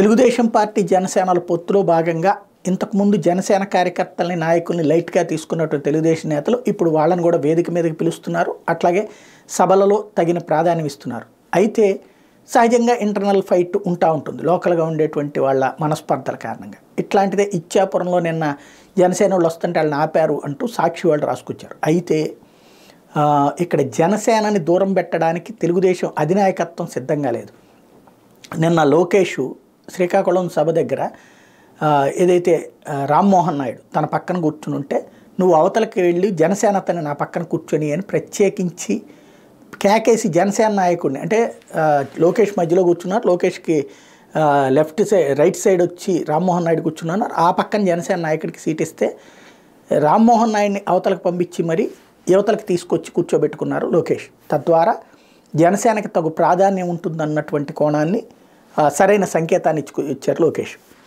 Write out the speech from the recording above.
Telugu Desam party జనసేనల పొత్తులో భాగంగా ఇంతకుముందు జనసేన కార్యకర్తల్ని నాయకుల్ని లైట్గా తీసుకున్నటువంటి తెలుగుదేశం నేతలు ఇప్పుడు వాళ్ళని కూడా వేదిక మీదకి పిలుస్తున్నారు అట్లాగే సభలలో తగిన ప్రాధాన్యం ఇస్తున్నారు అయితే సహజంగా ఇంటర్నల్ ఫైట్ ఉంటా ఉంటుంది లోకల్గా ఉండేటువంటి వాళ్ళ మనస్పర్ధల కారణంగా ఇట్లాంటిదే ఇచ్చాపురంలో నిన్న జనసేన వాళ్ళు వస్తుంటే వాళ్ళని ఆపారు అంటూ సాక్షి వాళ్ళు రాసుకొచ్చారు అయితే ఆ, ఇక్కడ జనసేనని దూరం పెట్టడానికి తెలుగుదేశం అధినాయకత్వం సిద్ధంగా లేదు నిన్న లోకేష్ శ్రీకాకుళం సభ దగ్గర ఆ, ఏదైతే ఆ, రామ్మోహన్ నాయుడు తన పక్కన కూర్చుని ఉంటే నువ్వు అవతలకి వెళ్ళి జనసేన అతన్ని నా పక్కన కూర్చొని అని ప్రత్యేకించి కేకేసి జనసేన నాయకుడిని అంటే ఆ, లోకేష్ మధ్యలో కూర్చున్నారు లోకేష్కి ఆ, లెఫ్ట్ సైడ్ రైట్ సైడ్ వచ్చి రామ్మోహన్ నాయుడు కూర్చున్నారు ఆ పక్కన జనసేన నాయకుడికి సీట్ ఇస్తే రామ్మోహన్ నాయుడిని అవతలకు పంపించి మరి యువతలకు తీసుకొచ్చి కూర్చోబెట్టుకున్నారు లోకేష్ తద్వారా జనసేనకి తగు ప్రాధాన్యం ఉంటుందన్నటువంటి కోణాన్ని ఆ, సరైన సంకేతాన్ని ఇచ్చుకు ఇచ్చారు లోకేష్